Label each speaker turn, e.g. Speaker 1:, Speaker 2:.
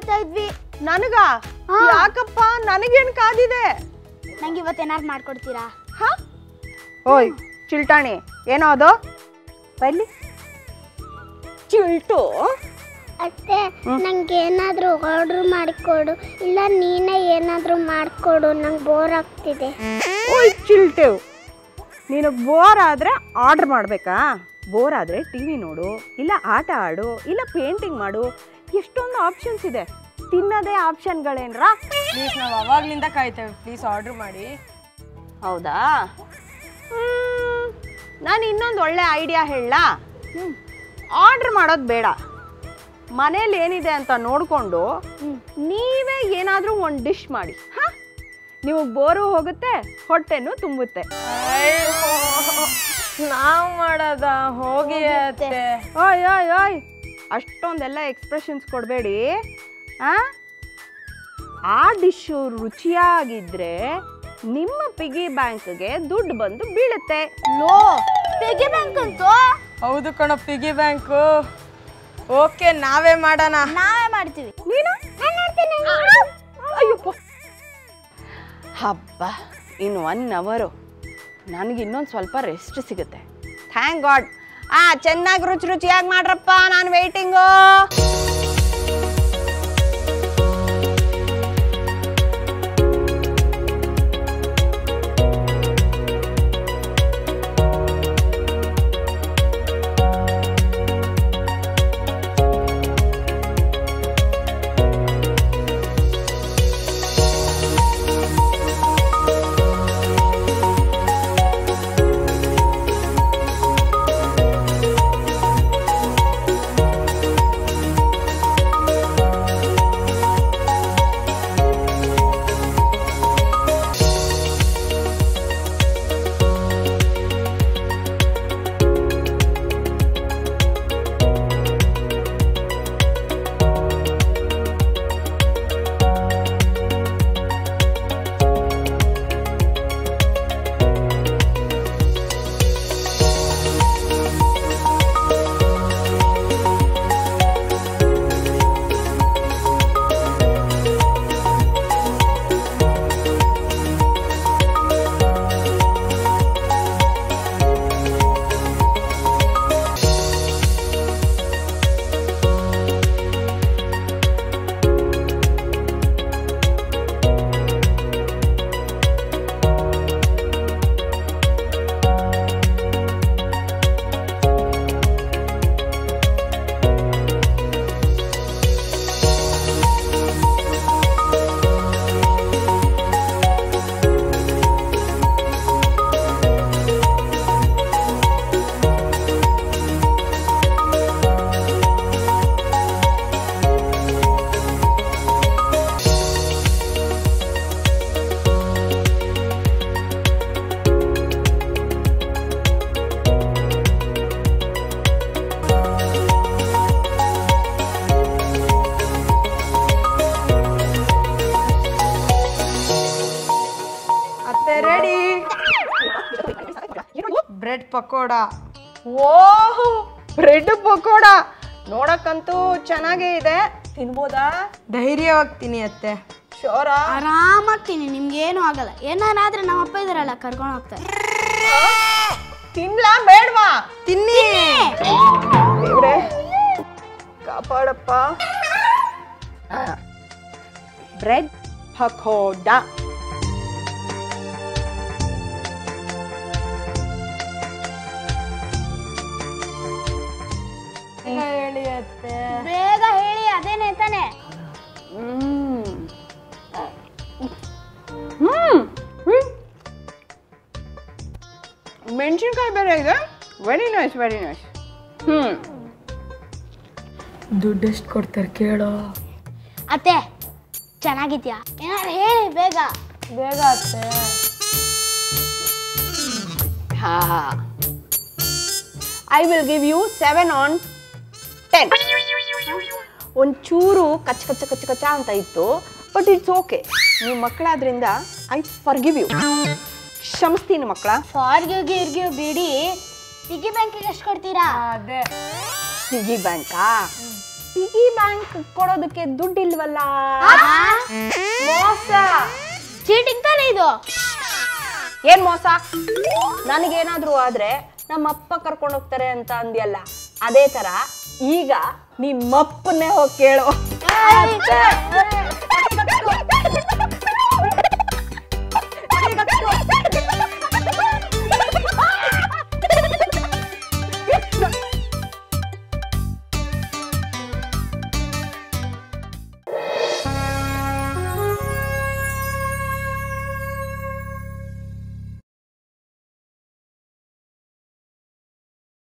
Speaker 1: ಕಾಯ್ತಾ ಇದ್ವಿ
Speaker 2: ನನಗ
Speaker 1: ಹಾ.
Speaker 2: ಯಾಕಪ್ಪ ನನಗೇನ್ ಕಾದಿದೆ
Speaker 1: ನಂಗೆ ಇವತ್ತೇನಾದ್ರು ಮಾಡ್ಕೊಡ್ತೀರಾ
Speaker 2: ಹ ಓಯ್ ಚಿಲ್ಟಾಣಿ ಏನೋ ಅದು ಬನ್ನಿ ಚಿಲ್ಟು
Speaker 1: ಅತ್ತೆ ನಂಗೆ ಏನಾದರೂ ಆರ್ಡರ್ ಮಾಡಿಕೊಡು ಇಲ್ಲ ನೀನೇ ಏನಾದರೂ ಮಾಡಿಕೊಡು ನಂಗೆ ಬೋರ್ ಆಗ್ತಿದೆ
Speaker 2: ಓಯ್ ಚಿಲ್ಟು ನಿನಗೆ ಬೋರ್ ಆದರೆ ಆರ್ಡ್ರ್ ಮಾಡಬೇಕಾ ಬೋರ್ ಆದರೆ ಟಿ ವಿ ನೋಡು ಇಲ್ಲ ಆಟ ಆಡು ಇಲ್ಲ ಪೇಂಟಿಂಗ್ ಮಾಡು ಎಷ್ಟೊಂದು ಆಪ್ಷನ್ಸ್ ಇದೆ ತಿನ್ನೋದೇ ಆಪ್ಷನ್ಗಳೇನ್ರಾ
Speaker 3: ಪ್ಲೀಸ್ ನಾವು ಅವಾಗ್ಲಿಂದ ಕಾಯ್ತೇವೆ ಪ್ಲೀಸ್ ಆರ್ಡರ್ ಮಾಡಿ
Speaker 2: ಹೌದಾ ನಾನು ಇನ್ನೊಂದು ಒಳ್ಳೆ ಐಡಿಯಾ ಹೇಳಲಾ ಆರ್ಡ್ರ್ ಮಾಡೋದು ಬೇಡ ಮನೇಲಿ ಏನಿದೆ ಅಂತ ನೋಡಿಕೊಂಡು ನೀವೇ ಏನಾದರೂ ಒಂದು ಡಿಶ್ ಮಾಡಿ ಹಾಂ ನಿಮಗೆ ಬೋರು ಹೋಗುತ್ತೆ ಹೊಟ್ಟೆನೂ ತುಂಬುತ್ತೆ
Speaker 3: ನಾವು ಮಾಡೋದ ಹೋಗಿ ಅತ್ತೆ
Speaker 2: ಓಯ್ ಓಯ್ ಓಯ್ ಅಷ್ಟೊಂದೆಲ್ಲ ಎಕ್ಸ್ಪ್ರೆಷನ್ಸ್ ಕೊಡಬೇಡಿ ಆ ಡಿಶ್ಶು ರುಚಿಯಾಗಿದ್ದರೆ ನಿಮ್ಮ ಪಿಗಿ ಬ್ಯಾಂಕ್ಗೆ ದುಡ್ಡು ಬಂದು ಬೀಳುತ್ತೆ
Speaker 1: ಲೋ ಪೆಗೆ ಬ್ಯಾಂಕ್ ಅಂತೂ
Speaker 3: ಹೌದು ಕಣ ಪಿಗಿ ಬ್ಯಾಂಕು ಓಕೆ ನಾವೇ ಮಾಡೋಣ
Speaker 1: ನಾವೇ ಮಾಡ್ತೀವಿ
Speaker 2: ನೀನು ಅಯ್ಯಪ್ಪ ಹಬ್ಬ ಇನ್ನು ಒನ್ ಅವರು ನನಗೆ ಇನ್ನೊಂದು ಸ್ವಲ್ಪ ರೆಸ್ಟ್ ಸಿಗುತ್ತೆ ಥ್ಯಾಂಕ್ ಗಾಡ್ ಆ ಚೆನ್ನಾಗಿ ರುಚಿ ರುಚಿಯಾಗಿ ಮಾಡ್ರಪ್ಪ ನಾನು ವೆಯ್ಟಿಂಗು
Speaker 3: ಅತ್ತೆ ready bread pakoda oh
Speaker 2: bread pakoda ನೋಡಕ್ಕಂತೂ ಚೆನ್ನಾಗೇ ಇದೆ ತಿನ್ಬೋದಾ
Speaker 3: ಧೈರ್ಯವಾಗ್ತೀನಿ ಅತ್ತೆ
Speaker 2: ಶೋರಾ
Speaker 1: ಆರಾಮಾಗ್ತೀನಿ ನಿಮ್ಗೇನು ಆಗಲ್ಲ ಏನಾರಾದ್ರೆ ನಮ್ಮ ಅಪ್ಪ ಇದಾರಲ್ಲ ಕರ್ಕೊಂಡು ಹೋಗ್ತಾರೆ
Speaker 2: ತಿನ್ಲಾ ಬೇಡ್ವಾ
Speaker 3: ತಿನ್ನಿ
Speaker 2: ದೇವ್ರೆ ಕಾಪಾಡಪ್ಪ ಬ್ರೆಡ್ ಪಕೋಡ
Speaker 3: ಹೇಳಿ ಅತ್ತೆ
Speaker 1: ಬೇಗ ಹೇಳಿ ಅದೇನೇ ತಾನೆ
Speaker 2: ಹ್ಮ್ ಹ್ಮ್ ಹ್ಮ್ ಮೆಣಸಿನ್ಕಾಯಿ ಬೇರೆ ಇದೆ very nice very nice hmm
Speaker 3: ದುಡ್ಡು ಎಷ್ಟು ಕೊಡ್ತಾರೆ ಕೇಳೋ
Speaker 1: ಅತ್ತೆ ಚೆನ್ನಾಗಿದ್ಯಾ ಏನಾದ್ರು ಹೇಳಿ ಬೇಗ
Speaker 3: ಬೇಗ ಅತ್ತೆ
Speaker 2: ಹಾ I will give you seven on ten ಒಂಚೂರು ಕಚ್ಚ ಕಚ್ಚ ಕಚ್ಚ ಕಚ್ಚ ಅಂತ ಇತ್ತು ಬಟ್ ಇಟ್ಸ್ ಓಕೆ ನೀವು ಮಕ್ಕಳಾದ್ರಿಂದ ಐ ಫರ್ ಗಿವ್ ಯು ಕ್ಷಮಿಸ್ತೀನಿ ಮಕ್ಕಳ
Speaker 1: ಫಾರ್ಗ್ಯೂ ಗಿರ್ಗ್ಯೂ ಬಿಡಿ ಪಿಗಿ ಬ್ಯಾಂಕಿಗೆ ಎಷ್ಟು ಕೊಡ್ತೀರಾ
Speaker 3: ಅದೇ
Speaker 2: ಪಿಗಿ ಬ್ಯಾಂಕಾ ಪಿಗಿ ಬ್ಯಾಂಕ್ ಕೊಡೋದಕ್ಕೆ ದುಡ್ಡಿಲ್ವಲ್ಲ
Speaker 3: ಮೋಸ
Speaker 1: ಚೀಟಿಂಗ್ ತಾನೇ ಇದು
Speaker 2: ಏನ್ ಮೋಸ ನನಗೇನಾದ್ರೂ ಆದ್ರೆ ನಮ್ಮ ಅಪ್ಪ ಕರ್ಕೊಂಡು ಹೋಗ್ತಾರೆ ಅಂತ ಅಂದ್ಯಲ್ಲ ಅದೇ ತರ ಈಗ ನಿಮ್ಮಪ್ಪನ್ನೇ ಹೋಗಿ ಕೇಳು
Speaker 3: ಅತ್ತೆ,